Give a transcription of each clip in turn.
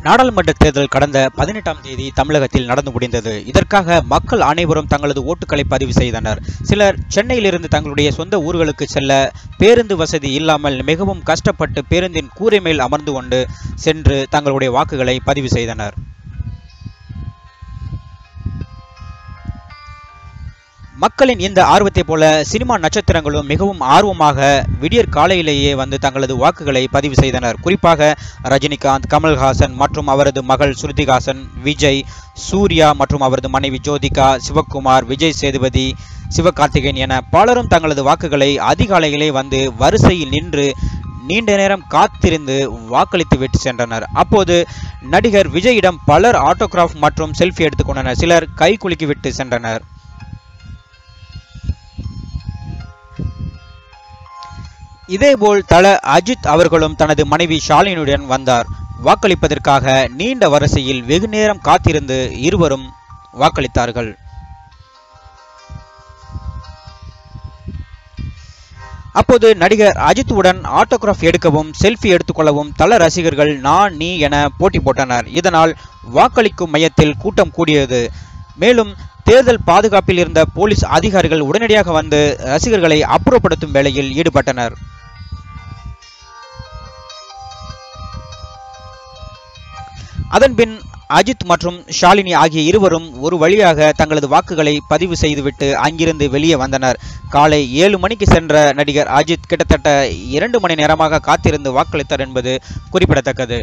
நாடாளுமன்ற தேர்தல் கடந்த பதினெட்டாம் தேதி தமிழகத்தில் நடந்து முடிந்தது இதற்காக மக்கள் அனைவரும் தங்களது ஓட்டுகளை பதிவு செய்தனர் சிலர் சென்னையிலிருந்து தங்களுடைய சொந்த ஊர்களுக்கு செல்ல பேருந்து வசதி இல்லாமல் மிகவும் கஷ்டப்பட்டு பேருந்தின் கூரை மேல் அமர்ந்து கொண்டு சென்று தங்களுடைய வாக்குகளை பதிவு செய்தனர் மக்களின் இந்த ஆர்வத்தைப் போல சினிமா நட்சத்திரங்களும் மிகவும் ஆர்வமாக விடியற் காலையிலேயே வந்து தங்களது வாக்குகளை பதிவு செய்தனர் குறிப்பாக ரஜினிகாந்த் கமல்ஹாசன் மற்றும் அவரது மகள் ஸ்ருதிஹாசன் விஜய் சூர்யா மற்றும் அவரது மனைவி ஜோதிகா சிவக்குமார் விஜய் சேதுபதி சிவகார்த்திகேயன் என பலரும் தங்களது வாக்குகளை அதிகாலையிலே வந்து வரிசையில் நின்று நீண்ட நேரம் காத்திருந்து வாக்களித்து விட்டு சென்றனர் அப்போது நடிகர் விஜயிடம் பலர் ஆட்டோகிராஃப் மற்றும் செல்ஃபி எடுத்துக்கொண்டனர் சிலர் கை குலுக்கி விட்டு சென்றனர் இதேபோல் தல அஜித் அவர்களும் தனது மனைவி ஷாலினியுடன் வந்தார் வாக்களிப்பதற்காக நீண்ட வரிசையில் வெகு நேரம் காத்திருந்து இருவரும் வாக்களித்தார்கள் அப்போது நடிகர் அஜித்துடன் ஆட்டோகிராஃப் எடுக்கவும் செல்ஃபி எடுத்துக்கொள்ளவும் தல ரசிகர்கள் நான் நீ என போட்டி போட்டனர் இதனால் வாக்களிக்கும் மையத்தில் கூட்டம் கூடியது மேலும் தேர்தல் பாதுகாப்பில் இருந்த போலீஸ் அதிகாரிகள் உடனடியாக வந்து ரசிகர்களை அப்புறப்படுத்தும் வேலையில் ஈடுபட்டனர் அதன்பின் அஜித் மற்றும் ஷாலினி ஆகிய இருவரும் ஒரு வழியாக தங்களது வாக்குகளை பதிவு செய்துவிட்டு அங்கிருந்து வெளியே வந்தனர் காலை ஏழு மணிக்கு சென்ற நடிகர் அஜித் கிட்டத்தட்ட இரண்டு மணி நேரமாக காத்திருந்து வாக்களித்தார் என்பது குறிப்பிடத்தக்கது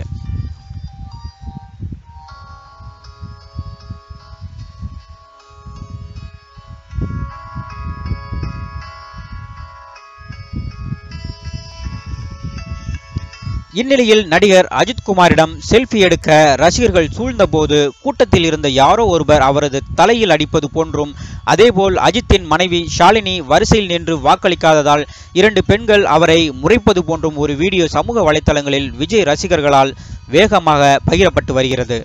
இந்நிலையில் நடிகர் அஜித் குமாரிடம் செல்ஃபி எடுக்க ரசிகர்கள் சூழ்ந்தபோது கூட்டத்தில் இருந்த யாரோ ஒருவர் அவரது தலையில் அடிப்பது போன்றும் அதேபோல் அஜித்தின் மனைவி ஷாலினி வரிசையில் நின்று வாக்களிக்காததால் இரண்டு பெண்கள் அவரை முறைப்பது போன்றும் ஒரு வீடியோ சமூக வலைத்தளங்களில் விஜய் ரசிகர்களால் வேகமாக பகிரப்பட்டு வருகிறது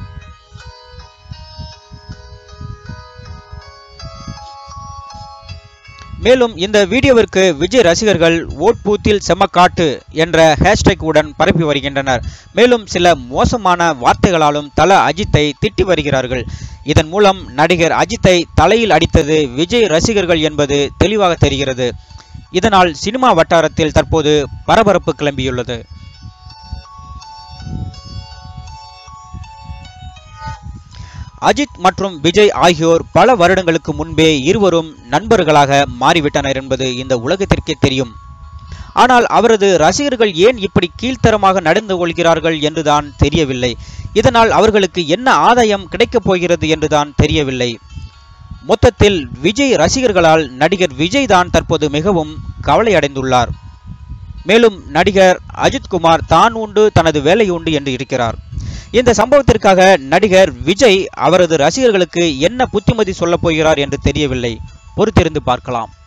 மேலும் இந்த வீடியோவிற்கு விஜய் ரசிகர்கள் ஓட் பூத்தில் செம்மக்காட்டு என்ற ஹேஷ்டேக் உடன் பரப்பி வருகின்றனர் மேலும் சில மோசமான வார்த்தைகளாலும் தல அஜித்தை திட்டி வருகிறார்கள் இதன் மூலம் நடிகர் அஜித்தை தலையில் அடித்தது விஜய் ரசிகர்கள் என்பது தெளிவாக தெரிகிறது இதனால் சினிமா வட்டாரத்தில் தற்போது பரபரப்பு கிளம்பியுள்ளது அஜித் மற்றும் விஜய் ஆகியோர் பல வருடங்களுக்கு முன்பே இருவரும் நண்பர்களாக மாறிவிட்டனர் என்பது இந்த உலகத்திற்கே தெரியும் ஆனால் அவரது ரசிகர்கள் ஏன் இப்படி கீழ்த்தரமாக நடந்து கொள்கிறார்கள் என்றுதான் தெரியவில்லை இதனால் அவர்களுக்கு என்ன ஆதாயம் கிடைக்கப் போகிறது என்றுதான் தெரியவில்லை மொத்தத்தில் விஜய் ரசிகர்களால் நடிகர் விஜய் தான் தற்போது மிகவும் கவலை அடைந்துள்ளார் மேலும் நடிகர் அஜித் குமார் தான் உண்டு தனது வேலை உண்டு என்று இருக்கிறார் இந்த சம்பவத்திற்காக நடிகர் விஜய் அவரது ரசிகர்களுக்கு என்ன புத்திமதி சொல்லப் போகிறார் என்று தெரியவில்லை பொறுத்திருந்து பார்க்கலாம்